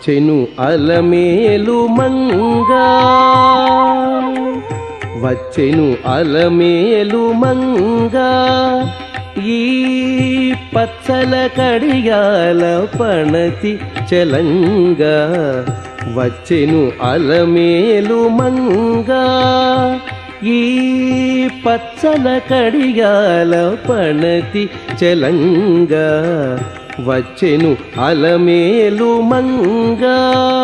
వచ్చెను అలమేలు మంగా వచ్చెను అలమేలు మంగా ఈ పచ్చల కడియాల పణతి చలంగా వచ్చెను అలమేలు మంగా ఈ పచ్చల కడియాల పణతి చలంగా వచ్చెను అలమేలు మంగా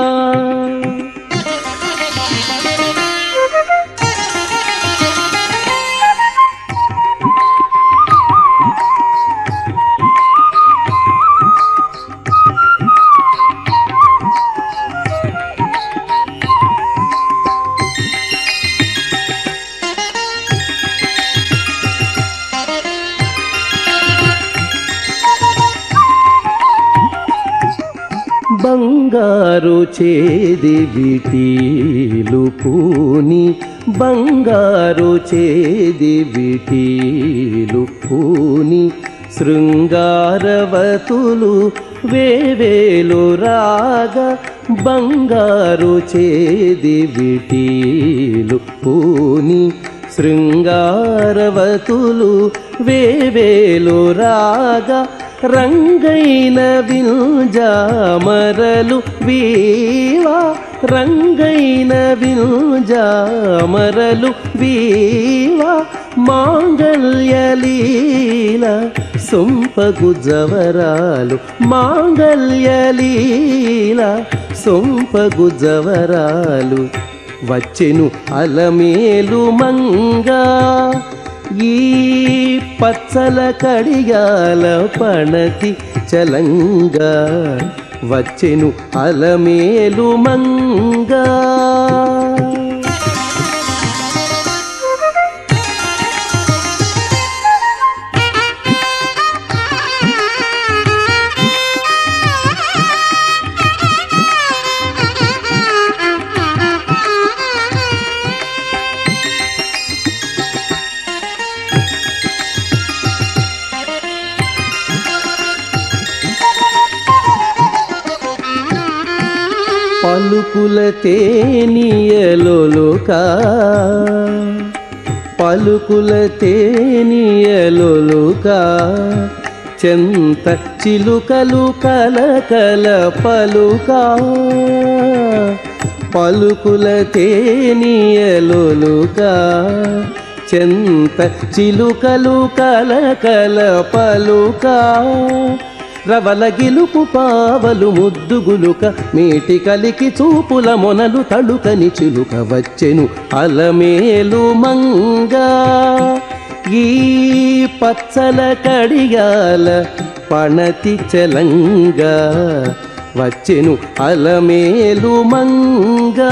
బంగారు చేది విటీలు పూని బంగారు చేది విటీలు పూని శృంగారవతులు వేవేలు రాగా బంగారు చేది విటీలు పూని శృంగారవతులు వేవేలు రాగా రంగైన విల్జామరలు వీవా రంగైన విల్జామరలు వీవా మాంగల్యలీల సొంపగు జవరాలు మాంగల్యలీల సొంపగు జవరాలు వచ్చెను అలమేలు మంగా ఈ పచ్చల కడియాల పణతి చలంగా వచ్చెను అలమేలు మంగా పలుకుల తేనియలొలుకా పలుకుల తేనియలొలుకా చెంత చిలుకలు కలకల పలుకా పలుకుల తేనియలొలుకా చెంత చిలుకలు కలకల పలుకా రవల గిలుపు పావలు ముద్దుగులుక మేటి కలికి చూపుల మొనలు తళుకని చిలుక వచ్చెను అలమేలు మంగా ఈ పచ్చల కడియాల పణతి చలంగా వచ్చెను అలమేలు మంగా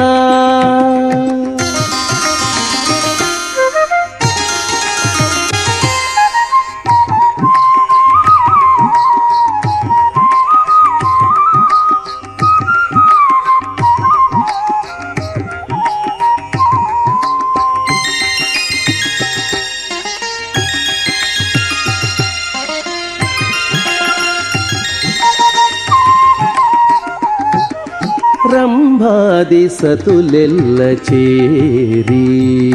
రంభాది సతులెల్ల చేరి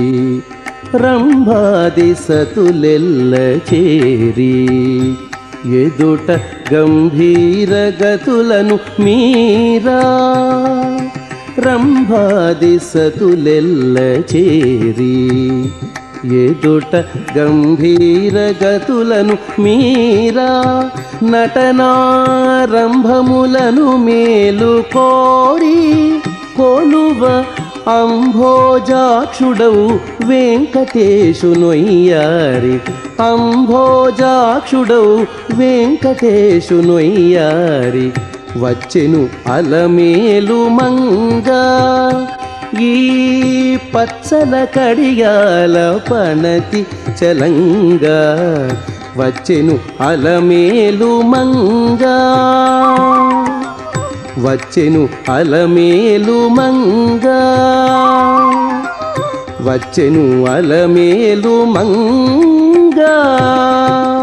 రంభాది సతులెల్ల చేరి ఎదుట గంభీర గతులను మీరా రంభాది సతులెల్ల చేరి ఎదుట గంభీర గతులను మీరా నటనారంభములను మేలు కోరి కొలువ అంభోజాక్షుడవు వెంకటేశునొయ్యారి అంభోజాక్షుడవు వెంకటేశునొయ్యారి వచ్చెను అలమేలు మంగా ఈ పచ్చల కడియాల పణతి చలంగా వచ్చెను అలమేలు మంగా వచ్చెను అలమేలు మంగా వచ్చెను అలమేలు మంగా